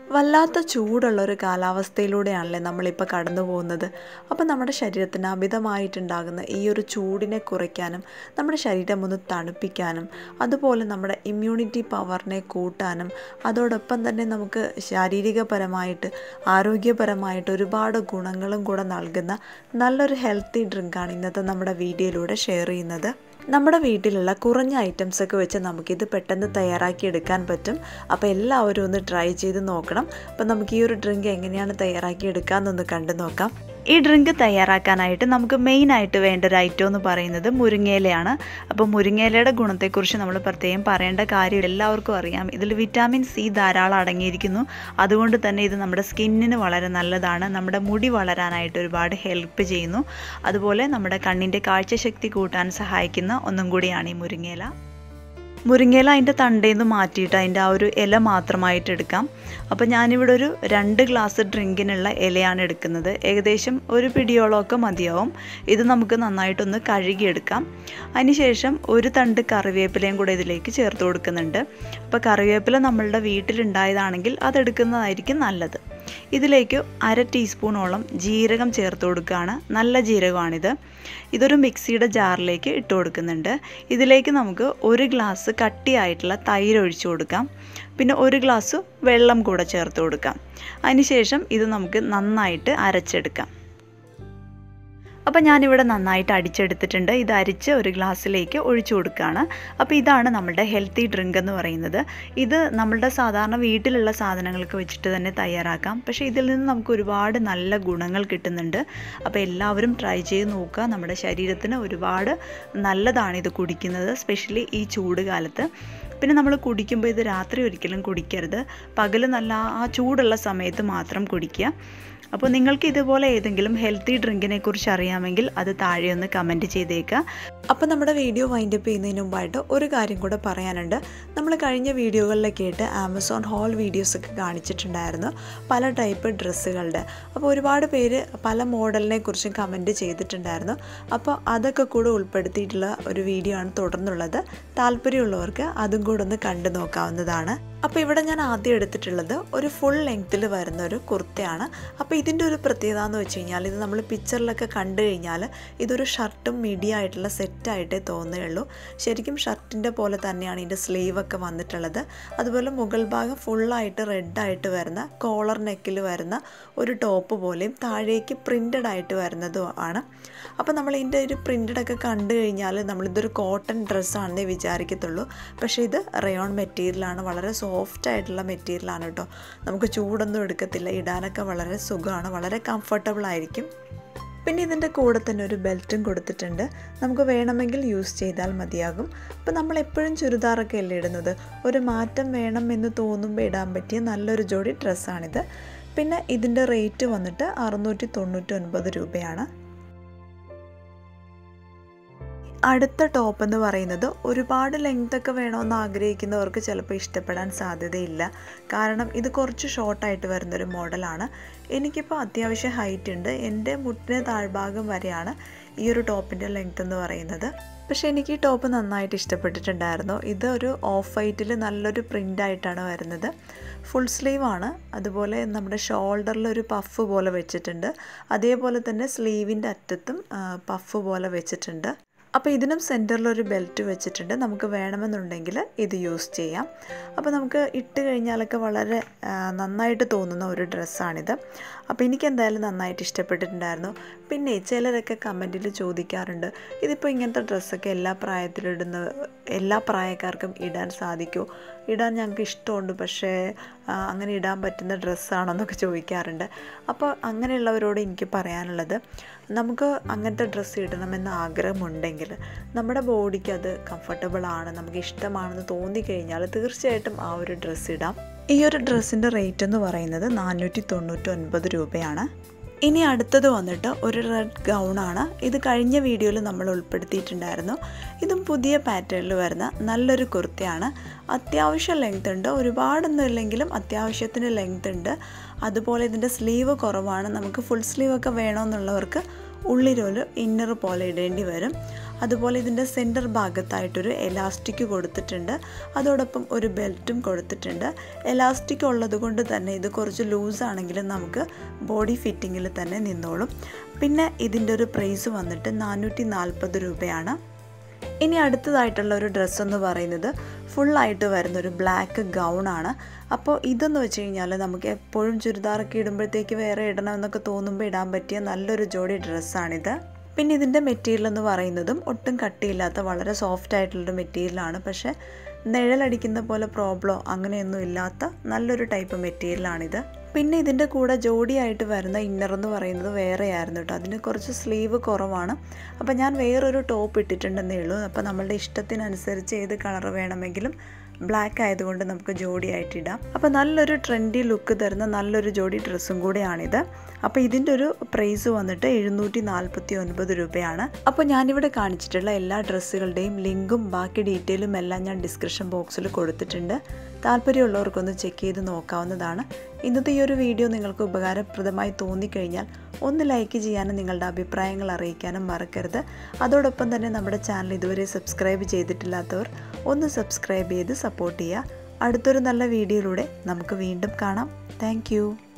വല്ലാത്ത ചൂടുള്ള ഒരു കാലാവസ്ഥയിലൂടെയാണല്ലേ നമ്മളിപ്പോൾ കടന്നു പോകുന്നത് അപ്പോൾ നമ്മുടെ ശരീരത്തിന് അമിതമായിട്ടുണ്ടാകുന്ന ഈ ഒരു ചൂടിനെ കുറയ്ക്കാനും നമ്മുടെ ശരീരം ഒന്ന് തണുപ്പിക്കാനും അതുപോലെ നമ്മുടെ ഇമ്മ്യൂണിറ്റി പവറിനെ കൂട്ടാനും അതോടൊപ്പം തന്നെ നമുക്ക് ശാരീരികപരമായിട്ട് ആരോഗ്യപരമായിട്ട് ഒരുപാട് ഗുണങ്ങളും കൂടെ നൽകുന്ന നല്ലൊരു ഹെൽത്തി ഡ്രിങ്കാണ് ഇന്നത്തെ നമ്മുടെ വീഡിയോയിലൂടെ ഷെയർ ചെയ്യുന്നത് നമ്മുടെ വീട്ടിലുള്ള കുറഞ്ഞ ഐറ്റംസ് ഒക്കെ വെച്ച് നമുക്കിത് പെട്ടെന്ന് തയ്യാറാക്കി എടുക്കാൻ പറ്റും അപ്പോൾ എല്ലാവരും ഒന്ന് ട്രൈ ചെയ്ത് നോക്കണം അപ്പോൾ നമുക്ക് ഈ ഒരു ഡ്രിങ്ക് എങ്ങനെയാണ് തയ്യാറാക്കി എടുക്കാമെന്നൊന്ന് കണ്ടു നോക്കാം ഈ ഡ്രിങ്ക് തയ്യാറാക്കാനായിട്ട് നമുക്ക് മെയിനായിട്ട് വേണ്ട ഒരു ഐറ്റം എന്ന് പറയുന്നത് മുരിങ്ങയിലയാണ് അപ്പോൾ മുരിങ്ങയിലയുടെ ഗുണത്തെക്കുറിച്ച് നമ്മൾ പ്രത്യേകം പറയേണ്ട കാര്യം എല്ലാവർക്കും അറിയാം ഇതിൽ വിറ്റാമിൻ സി ധാരാളം അടങ്ങിയിരിക്കുന്നു അതുകൊണ്ട് തന്നെ ഇത് നമ്മുടെ സ്കിന്നിന് വളരെ നല്ലതാണ് നമ്മുടെ മുടി വളരാനായിട്ട് ഒരുപാട് ഹെൽപ്പ് ചെയ്യുന്നു അതുപോലെ നമ്മുടെ കണ്ണിൻ്റെ കാഴ്ചശക്തി കൂട്ടാൻ സഹായിക്കുന്ന ഒന്നും കൂടിയാണ് ഈ മുരിങ്ങയില മുരിങ്ങയില അതിൻ്റെ തണ്ടയിൽ നിന്ന് മാറ്റിയിട്ട് അതിൻ്റെ ആ ഒരു ഇല മാത്രമായിട്ട് എടുക്കാം അപ്പോൾ ഞാനിവിടെ ഒരു രണ്ട് ഗ്ലാസ് ഡ്രിങ്കിനുള്ള ഇലയാണ് എടുക്കുന്നത് ഏകദേശം ഒരു പിടിയോളമൊക്കെ മതിയാവും ഇത് നമുക്ക് നന്നായിട്ടൊന്ന് കഴുകിയെടുക്കാം അതിനുശേഷം ഒരു തണ്ട് കറിവേപ്പിലയും കൂടെ ഇതിലേക്ക് ചേർത്ത് കൊടുക്കുന്നുണ്ട് അപ്പോൾ കറിവേപ്പില നമ്മളുടെ വീട്ടിലുണ്ടായതാണെങ്കിൽ അതെടുക്കുന്നതായിരിക്കും നല്ലത് ഇതിലേക്ക് അര ടീസ്പൂണോളം ജീരകം ചേർത്ത് കൊടുക്കുകയാണ് നല്ല ജീരകമാണിത് ഇതൊരു മിക്സിയുടെ ജാറിലേക്ക് ഇട്ട് കൊടുക്കുന്നുണ്ട് ഇതിലേക്ക് നമുക്ക് ഒരു ഗ്ലാസ് കട്ടിയായിട്ടുള്ള തൈര് ഒഴിച്ചു കൊടുക്കാം പിന്നെ ഒരു ഗ്ലാസ് വെള്ളം കൂടെ ചേർത്ത് കൊടുക്കാം അതിനുശേഷം ഇത് നമുക്ക് നന്നായിട്ട് അരച്ചെടുക്കാം അപ്പോൾ ഞാനിവിടെ നന്നായിട്ട് അടിച്ചെടുത്തിട്ടുണ്ട് ഇത് അരിച്ച് ഒരു ഗ്ലാസ്സിലേക്ക് ഒഴിച്ചു കൊടുക്കുകയാണ് അപ്പോൾ ഇതാണ് നമ്മുടെ ഹെൽത്തി ഡ്രിങ്ക് എന്ന് പറയുന്നത് ഇത് നമ്മളുടെ സാധാരണ വീട്ടിലുള്ള സാധനങ്ങൾക്ക് വെച്ചിട്ട് തന്നെ തയ്യാറാക്കാം പക്ഷേ ഇതിൽ നിന്ന് നമുക്ക് ഒരുപാട് നല്ല ഗുണങ്ങൾ കിട്ടുന്നുണ്ട് അപ്പോൾ എല്ലാവരും ട്രൈ ചെയ്ത് നോക്കുക നമ്മുടെ ശരീരത്തിന് ഒരുപാട് നല്ലതാണ് ഇത് കുടിക്കുന്നത് സ്പെഷ്യലി ഈ ചൂട് കാലത്ത് പിന്നെ നമ്മൾ കുടിക്കുമ്പോൾ ഇത് രാത്രി ഒരിക്കലും കുടിക്കരുത് പകൽ നല്ല ആ ചൂടുള്ള സമയത്ത് മാത്രം കുടിക്കുക അപ്പോൾ നിങ്ങൾക്ക് ഇതുപോലെ ഏതെങ്കിലും ഹെൽത്തി ഡ്രിങ്കിനെ കുറിച്ച് അറിയാമെങ്കിൽ അത് താഴെ ഒന്ന് കമൻറ്റ് ചെയ്തേക്കുക അപ്പോൾ നമ്മുടെ വീഡിയോ വൈൻഡപ്പ് ചെയ്യുന്നതിന് മുമ്പായിട്ട് ഒരു കാര്യം കൂടെ പറയാനുണ്ട് നമ്മൾ കഴിഞ്ഞ വീഡിയോകളിലൊക്കെ ആയിട്ട് ആമസോൺ ഹോൾ വീഡിയോസൊക്കെ കാണിച്ചിട്ടുണ്ടായിരുന്നു പല ടൈപ്പ് ഡ്രസ്സുകളുടെ അപ്പോൾ ഒരുപാട് പേര് പല മോഡലിനെ കുറിച്ചും കമൻറ്റ് ചെയ്തിട്ടുണ്ടായിരുന്നു അപ്പോൾ അതൊക്കെ കൂടെ ഉൾപ്പെടുത്തിയിട്ടുള്ള ഒരു വീഡിയോ ആണ് തുടർന്നുള്ളത് താല്പര്യമുള്ളവർക്ക് അതും കൂടെ ഒന്ന് കണ്ടു നോക്കാവുന്നതാണ് അപ്പോൾ ഇവിടെ ഞാൻ ആദ്യം എടുത്തിട്ടുള്ളത് ഒരു ഫുൾ ലെങ്ത്തിൽ വരുന്ന ഒരു കുർത്തയാണ് അപ്പോൾ ഇതിൻ്റെ ഒരു പ്രത്യേകത എന്ന് വെച്ച് കഴിഞ്ഞാൽ ഇത് നമ്മൾ പിക്ചറിലൊക്കെ കണ്ടു കഴിഞ്ഞാൽ ഇതൊരു ഷർട്ടും മിഡി ആയിട്ടുള്ള സെറ്റായിട്ടേ തോന്നുകയുള്ളൂ ശരിക്കും ഷർട്ടിൻ്റെ പോലെ തന്നെയാണ് ഇതിൻ്റെ സ്ലീവൊക്കെ വന്നിട്ടുള്ളത് അതുപോലെ മുകൾ ഭാഗം ഫുള്ളായിട്ട് റെഡായിട്ട് വരുന്ന കോളർ നെക്കിൽ വരുന്ന ഒരു ടോപ്പ് പോലെയും താഴേക്ക് പ്രിൻ്റഡ് ആയിട്ട് വരുന്നതും ആണ് അപ്പോൾ നമ്മൾ ഇതിൻ്റെ ഒരു പ്രിൻ്റഡ് ഒക്കെ കണ്ടു കഴിഞ്ഞാൽ നമ്മളിതൊരു കോട്ടൺ ഡ്രസ്സാണെന്നേ വിചാരിക്കത്തുള്ളൂ പക്ഷേ ഇത് റയോൺ മെറ്റീരിയലാണ് വളരെ സോഫ്റ്റ് ആയിട്ടുള്ള മെറ്റീരിയലാണ് കേട്ടോ നമുക്ക് ചൂടൊന്നും എടുക്കത്തില്ല ഇടാനൊക്കെ വളരെ സുഖമാണ് വളരെ കംഫർട്ടബിൾ ആയിരിക്കും പിന്നെ ഇതിൻ്റെ കൂടെ തന്നെ ഒരു ബെൽറ്റും കൊടുത്തിട്ടുണ്ട് നമുക്ക് വേണമെങ്കിൽ യൂസ് ചെയ്താൽ മതിയാകും അപ്പോൾ നമ്മൾ എപ്പോഴും ചുരിദാറൊക്കെ അല്ലേ ഇടുന്നത് ഒരു മാറ്റം വേണം എന്ന് തോന്നുമ്പോൾ ഇടാൻ പറ്റിയ നല്ലൊരു ജോഡി ഡ്രസ്സാണിത് പിന്നെ ഇതിൻ്റെ റേറ്റ് വന്നിട്ട് അറുന്നൂറ്റി തൊണ്ണൂറ്റി ഒൻപത് രൂപയാണ് അടുത്ത ടോപ്പ് എന്ന് പറയുന്നത് ഒരുപാട് ലെങ്ത് ഒക്കെ വേണമെന്ന് ആഗ്രഹിക്കുന്നവർക്ക് ചിലപ്പോൾ ഇഷ്ടപ്പെടാൻ സാധ്യതയില്ല കാരണം ഇത് കുറച്ച് ഷോർട്ടായിട്ട് വരുന്നൊരു മോഡലാണ് എനിക്കിപ്പോൾ അത്യാവശ്യം ഹൈറ്റ് ഉണ്ട് എൻ്റെ മുട്ടിന് താഴ്ഭാഗം വരെയാണ് ഈ ഒരു ടോപ്പിൻ്റെ ലെങ്ത് എന്ന് പറയുന്നത് പക്ഷേ എനിക്ക് ഈ ടോപ്പ് നന്നായിട്ട് ഇഷ്ടപ്പെട്ടിട്ടുണ്ടായിരുന്നു ഇത് ഒരു ഓഫ് വൈറ്റിൽ നല്ലൊരു പ്രിൻ്റ് ആയിട്ടാണ് വരുന്നത് ഫുൾ സ്ലീവ് ആണ് അതുപോലെ നമ്മുടെ ഷോൾഡറിൽ ഒരു പഫ് പോലെ വെച്ചിട്ടുണ്ട് അതേപോലെ തന്നെ സ്ലീവിൻ്റെ അറ്റത്തും പഫ് പോലെ വെച്ചിട്ടുണ്ട് അപ്പോൾ ഇതിനും സെൻറ്ററിൽ ഒരു ബെൽറ്റ് വെച്ചിട്ടുണ്ട് നമുക്ക് വേണമെന്നുണ്ടെങ്കിൽ ഇത് യൂസ് ചെയ്യാം അപ്പോൾ നമുക്ക് ഇട്ട് കഴിഞ്ഞാലൊക്കെ വളരെ നന്നായിട്ട് തോന്നുന്ന ഒരു ഡ്രസ്സാണിത് അപ്പോൾ എനിക്ക് എന്തായാലും നന്നായിട്ട് ഇഷ്ടപ്പെട്ടിട്ടുണ്ടായിരുന്നു പിന്നെ ചിലരൊക്കെ കമൻറ്റിൽ ചോദിക്കാറുണ്ട് ഇതിപ്പോൾ ഇങ്ങനത്തെ ഡ്രസ്സൊക്കെ എല്ലാ പ്രായത്തിലും ഇടുന്ന എല്ലാ പ്രായക്കാർക്കും ഇടാൻ സാധിക്കുമോ ഇടാൻ ഞങ്ങൾക്ക് ഇഷ്ടമുണ്ട് പക്ഷേ അങ്ങനെ ഇടാൻ പറ്റുന്ന ഡ്രസ്സാണോ എന്നൊക്കെ ചോദിക്കാറുണ്ട് അപ്പോൾ അങ്ങനെയുള്ളവരോട് എനിക്ക് പറയാനുള്ളത് നമുക്ക് അങ്ങനത്തെ ഡ്രസ്സ് ഇടണമെന്ന് ആഗ്രഹമുണ്ടെങ്കിൽ നമ്മുടെ ബോഡിക്ക് അത് കംഫർട്ടബിൾ ആണ് നമുക്ക് ഇഷ്ടമാണെന്ന് തോന്നിക്കഴിഞ്ഞാൽ തീർച്ചയായിട്ടും ആ ഒരു ഡ്രസ്സ് ഇടാം ഈ ഒരു ഡ്രസ്സിൻ്റെ റേറ്റ് എന്ന് പറയുന്നത് നാനൂറ്റി തൊണ്ണൂറ്റി ഒൻപത് രൂപയാണ് ഇനി അടുത്തത് വന്നിട്ട് ഒരു റെഡ് ഗൗണാണ് ഇത് കഴിഞ്ഞ വീഡിയോയിൽ നമ്മൾ ഉൾപ്പെടുത്തിയിട്ടുണ്ടായിരുന്നു ഇതും പുതിയ പാറ്റേണിൽ വരുന്ന നല്ലൊരു കുർത്തയാണ് അത്യാവശ്യം ലെങ്ത് ഉണ്ട് ഒരുപാടൊന്നും ഇല്ലെങ്കിലും അത്യാവശ്യത്തിന് ലെങ്ത് ഉണ്ട് അതുപോലെ ഇതിൻ്റെ സ്ലീവ് കുറവാണ് നമുക്ക് ഫുൾ സ്ലീവ് ഒക്കെ വേണമെന്നുള്ളവർക്ക് ഉള്ളിലൊരു ഇന്നർ പോലെ ഇടേണ്ടി വരും അതുപോലെ ഇതിൻ്റെ സെൻറ്റർ ഭാഗത്തായിട്ടൊരു എലാസ്റ്റിക് കൊടുത്തിട്ടുണ്ട് അതോടൊപ്പം ഒരു ബെൽറ്റും കൊടുത്തിട്ടുണ്ട് എലാസ്റ്റിക് ഉള്ളത് കൊണ്ട് തന്നെ ഇത് കുറച്ച് ലൂസാണെങ്കിലും നമുക്ക് ബോഡി ഫിറ്റിങ്ങിൽ തന്നെ നിന്നോളും പിന്നെ ഇതിൻ്റെ ഒരു പ്രൈസ് വന്നിട്ട് നാനൂറ്റി നാൽപ്പത് രൂപയാണ് ഇനി അടുത്തതായിട്ടുള്ള ഒരു ഡ്രസ്സ് എന്ന് പറയുന്നത് ഫുള്ളായിട്ട് വരുന്ന ഒരു ബ്ലാക്ക് ഗൗണാണ് അപ്പോൾ ഇതെന്ന് വെച്ച് കഴിഞ്ഞാൽ നമുക്ക് എപ്പോഴും ചുരിദാറൊക്കെ ഇടുമ്പോഴത്തേക്ക് വേറെ ഇടണമെന്നൊക്കെ തോന്നുമ്പോൾ ഇടാൻ പറ്റിയ നല്ലൊരു ജോഡി ഡ്രസ്സാണിത് പിന്നെ ഇതിൻ്റെ മെറ്റീരിയൽ എന്ന് പറയുന്നതും ഒട്ടും കട്ടിയില്ലാത്ത വളരെ സോഫ്റ്റ് ആയിട്ടുള്ളൊരു മെറ്റീരിയലാണ് പക്ഷേ നിഴലടിക്കുന്ന പോലെ പ്രോബ്ലോ അങ്ങനെയൊന്നും ഇല്ലാത്ത നല്ലൊരു ടൈപ്പ് മെറ്റീരിയലാണിത് പിന്നെ ഇതിൻ്റെ കൂടെ ജോഡിയായിട്ട് വരുന്ന ഇന്നർ എന്ന് പറയുന്നത് വേറെയായിരുന്നു കേട്ടോ അതിന് കുറച്ച് സ്ലീവ് കുറവാണ് അപ്പോൾ ഞാൻ വേറൊരു ടോപ്പ് ഇട്ടിട്ടുണ്ടെന്നേ ഉള്ളൂ അപ്പോൾ നമ്മളുടെ ഇഷ്ടത്തിനനുസരിച്ച് ഏത് കളർ വേണമെങ്കിലും ബ്ലാക്ക് ആയതുകൊണ്ട് നമുക്ക് ജോഡിയായിട്ട് ഇടാം അപ്പോൾ നല്ലൊരു ട്രെൻഡി ലുക്ക് തരുന്ന നല്ലൊരു ജോഡി ഡ്രസ്സും കൂടെയാണിത് അപ്പോൾ ഇതിൻ്റെ ഒരു പ്രൈസ് വന്നിട്ട് എഴുന്നൂറ്റി നാൽപ്പത്തി ഒൻപത് രൂപയാണ് അപ്പോൾ ഞാനിവിടെ കാണിച്ചിട്ടുള്ള എല്ലാ ഡ്രസ്സുകളുടെയും ലിങ്കും ബാക്കി ഡീറ്റെയിലും എല്ലാം ഞാൻ ഡിസ്ക്രിപ്ഷൻ ബോക്സിൽ കൊടുത്തിട്ടുണ്ട് താല്പര്യമുള്ളവർക്കൊന്ന് ചെക്ക് ചെയ്ത് നോക്കാവുന്നതാണ് ഇന്നത്തെ ഈ ഒരു വീഡിയോ നിങ്ങൾക്ക് ഉപകാരപ്രദമായി തോന്നിക്കഴിഞ്ഞാൽ ഒന്ന് ലൈക്ക് ചെയ്യാനും നിങ്ങളുടെ അഭിപ്രായങ്ങൾ അറിയിക്കാനും മറക്കരുത് അതോടൊപ്പം തന്നെ നമ്മുടെ ചാനൽ ഇതുവരെ സബ്സ്ക്രൈബ് ചെയ്തിട്ടില്ലാത്തവർ ഒന്ന് സബ്സ്ക്രൈബ് ചെയ്ത് സപ്പോർട്ട് ചെയ്യുക അടുത്തൊരു നല്ല വീഡിയോയിലൂടെ നമുക്ക് വീണ്ടും കാണാം താങ്ക്